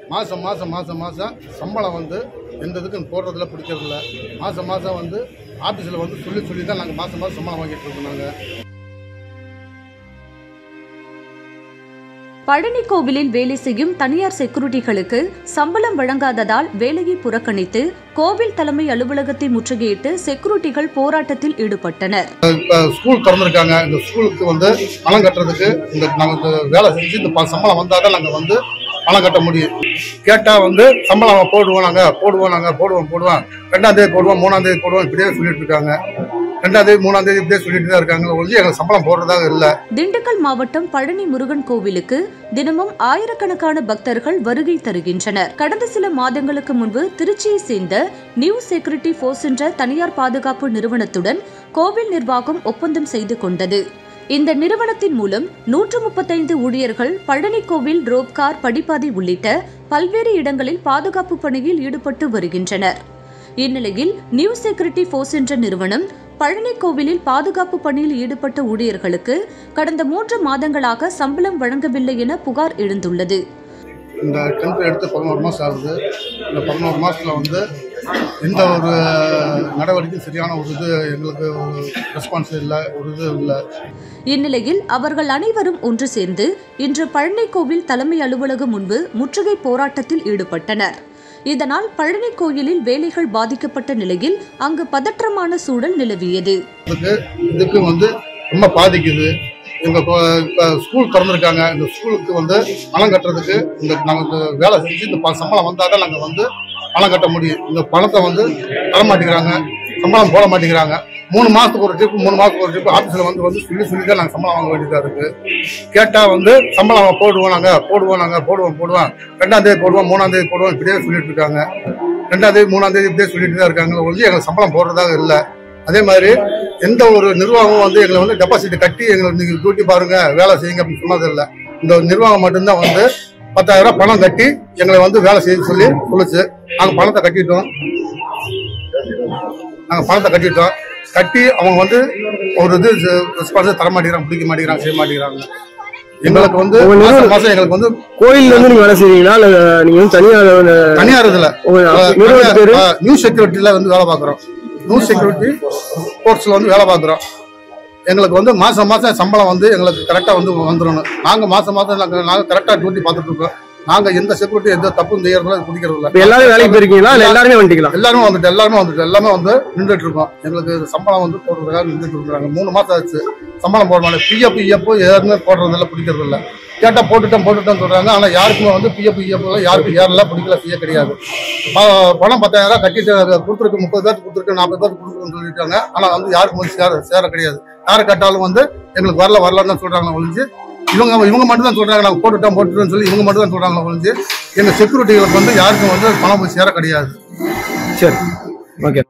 மாதம் மாதம் மாதம் மாதம் சம்பளம் வந்து எந்த இதுக்கும் போடுறதில்ல பிடிக்கிறதில்ல மாதம் மாதம் வந்து ஆஃபீஸில் வந்து சொல்லி சொல்லி தான் நாங்கள் மாதம் மாதம் சம்பளம் வாங்கிட்டு இருக்கோம் நாங்கள் பழனி கோவிலில் வேலை செய்யும் தனியார் செக்யூரிட்டிகளுக்கு சம்பளம் வழங்காததால் வேலையை புறக்கணித்து கோவில் தலைமை அலுவலகத்தை முற்றுகையிட்டு செக்யூரிட்டிகள் போராட்டத்தில் ஈடுபட்டனர் இப்போ ஸ்கூல் திறந்துருக்காங்க இந்த ஸ்கூலுக்கு வந்து பணம் கட்டுறதுக்கு இந்த நாங்கள் இந்த வேலை செஞ்சு இந்த ப- சம்பளம் வந்தால் தான் நாங்கள் வந்து பணம் கட்ட முடியும் கேட்டால் வந்து சம்பளம் போடுவோம் நாங்கள் போடுவோம் நாங்கள் போடுவோம் போடுவோம் ரெண்டாம் தேதி போடுவோம் மூணாம் தேதி போடுவோம் இப்படியே சொல்லிட்டு இருக்காங்க ரெண்டாம் தேதி மூணாம் தேதி இப்படியே சொல்லிட்டு தான் இருக்காங்க ஒழிஞ்சு எங்களுக்கு சம்பளம் போடுறதாக இல்லை திண்டுக்கல் மாவட்டம் பழனி முருகன் கோவிலுக்கு தினமும் ஆயிரக்கணக்கான பக்தர்கள் வருகை தருகின்றனர் கடந்த சில மாதங்களுக்கு முன்பு திருச்சியை சேர்ந்த நியூ செக்யூரிட்டி ஃபோர்ஸ் என்ற தனியார் பாதுகாப்பு நிறுவனத்துடன் கோவில் நிர்வாகம் ஒப்பந்தம் செய்து கொண்டது இந்த நிறுவனத்தின் மூலம் நூற்று முப்பத்தைந்து ஊழியர்கள் பழனி கோவில் ரோப்கார் படிப்பாதை உள்ளிட்ட பல்வேறு இடங்களில் பாதுகாப்பு பணியில் ஈடுபட்டு வருகின்றனர் இந்நிலையில் நியூ செக்யூரிட்டி ஃபோர்ஸ் என்ற நிறுவனம் பழனி கோவிலில் பாதுகாப்பு பணியில் ஈடுபட்ட ஊழியர்களுக்கு கடந்த மூன்று மாதங்களாக சம்பளம் வழங்கவில்லை என புகார் எழுந்துள்ளது இந்த டென்த் எடுத்து பதினோரு மாதம் ஆகுது இந்த பதினோரு மாதத்தில் வந்து எந்த ஒரு நடவடிக்கையும் சரியான ஒரு இது எங்களுக்கு ஒரு ரெஸ்பான்ஸ் இல்லை ஒரு இது இல்லை இந்நிலையில் அவர்கள் அனைவரும் ஒன்று சேர்ந்து இன்று பழனி கோவில் தலைமை அலுவலகம் முன்பு முற்றுகை போராட்டத்தில் ஈடுபட்டனர் இதனால் பழனி கோயிலில் வேலைகள் பாதிக்கப்பட்ட நிலையில் அங்கு பதற்றமான சூழல் நிலவியது இதுக்கு இதுக்கு வந்து ரொம்ப பாதிக்குது எங்கள் இப்போ ஸ்கூல் திறந்துருக்காங்க இந்த ஸ்கூலுக்கு வந்து பணம் கட்டுறதுக்கு இந்த நாங்கள் இந்த வேலை செஞ்சு இந்த ப- சம்பளம் வந்தால் தான் நாங்கள் வந்து பணம் கட்ட முடியும் இந்த பணத்தை வந்து தர மாட்டேங்கிறாங்க சம்பளம் போட மாட்டேங்கிறாங்க மூணு மாதத்துக்கு ஒரு ட்ரிப் மூணு மாதத்துக்கு ஒரு ட்ரிப் ஆஃபீஸில் வந்து வந்து சொல்லி சொல்லி தான் நாங்கள் சம்பளம் வாங்க வேண்டியதாக இருக்குது கேட்டால் வந்து சம்பளம் போடுவோம் நாங்கள் போடுவோம் நாங்கள் போடுவோம் போடுவோம் ரெண்டாம் தேதி போடுவோம் மூணாம் தேதி போடுவோம் இப்படியே சொல்லிட்டு இருக்காங்க ரெண்டாம் தேதி மூணாம் தேதி இப்படியே சொல்லிட்டு தான் இருக்காங்க ஒழிஞ்சு எங்களுக்கு சம்பளம் போடுறதாக இல்லை அதே மாதிரி எந்த ஒரு நிர்வாகமும் வந்து எங்களை வந்து டெபாசிட் கட்டி எங்களை நீங்க டூட்டி பாருங்க வேலை செய்யுங்க அப்படின்னு சொன்னது இல்லை இந்த நிர்வாகம் மட்டும்தான் வந்து பத்தாயிரம் ரூபாய் பணம் கட்டி எங்களை வந்து வேலை செய்ய சொல்லி சொல்லுச்சு நாங்கள் பணத்தை கட்டிட்டோம் நாங்கள் பணத்தை கட்டிட்டோம் கட்டி அவங்க வந்து ஒரு இது ரெஸ்பான்ஸ் தர மாட்டேங்கிறாங்க பிடிக்க மாட்டேங்கிறாங்க செய்ய மாட்டேங்கிறாங்க எங்களுக்கு வந்து உங்க நிறுவனம் மாசம் மாசம் எங்களுக்கு வந்து கோயில்ல இருந்து நீங்க வேலை செய்றீங்களா இல்ல நீங்க வந்து தனியார் அஹ், தனியார் இதுல உங்க நிறுவன பேரு நியூ செக்யூரிட்டில வந்து வேலை பார்க்குறோம் நியூ செக்யூரிட்டி ஸ்போர்ட்ஸ்ல வந்து வேலை பார்க்குறோம் எங்களுக்கு வந்து மாசம் மாசம் சம்பளம் வந்து எங்களுக்கு கரெக்டா வந்து வந்துடணும் நாங்க மாசம் மாசம் நாங்க நாங்க கரெக்டா டியூட்டி பார்த்துட்டு இருக்கோம் நாங்க எந்த செக்யூரிட்டி எந்த தப்பும் செய்யறதுல பிடிக்கிறது இப்ப இல்ல எல்லாரும் வேலைக்கு போயிருக்கீங்களா இல்ல எல்லாருமே வந்துட்டீங்களா எல்லாருமே வந்துட்டு எல்லாருமே வந்துட்டு எல்லாமே வந்து நின்றுட்டு இருக்கோம் எங்களுக்கு சம்பளம் வந்து போடுறதுக்காக நின்றுட்டு இருக்கிறாங்க மூணு மாசம் ஆச்சு சம்பளம் போட மாட்டேன் பிஎஃப் இஎஃப் யாருமே போடுறதில்ல பிடிக்கிறது இல்ல கேட்டா போட்டுட்டோம் போட்டுட்டோம் சொல்றாங்க ஆனா யாருக்குமே வந்து பிஎஃப் இஎஃப் எல்லாம் யாருக்கும் ஏறல பிடிக்கல செய்ய கிடையாது ப- பணம் பத்தாயிரம் ரூபாய் கட்டிட்டு கொடுத்துருக்கு முப்பது பேருக்கு கொடுத்துருக்கு நாற்பது பேருக்கு கொடுத்துருக்குன்னு சொல்லிட்டாங்க ஆனா வந்து யாருக்கும் வந்து சேர சேர கிடையாது யாரை கேட்டாலும் வந்து எங்களுக்கு வரல வரலன்னு தான் சொல்றாங்க ஒழிஞ்சு இவங்க இவங்க மட்டும் தான் சொல்றாங்க நாங்க போட்டுட்டோம் போட்டுட்டோம்னு சொல்லி இவங்க மட்டும் தான் சொல்றாங்க ஒழிஞ்சு எங்க செக்யூரிட்டிகளுக்கு வந்து யாருக்கும் வந்து பணம் போய் சேர கிடையாது சரி ஓகே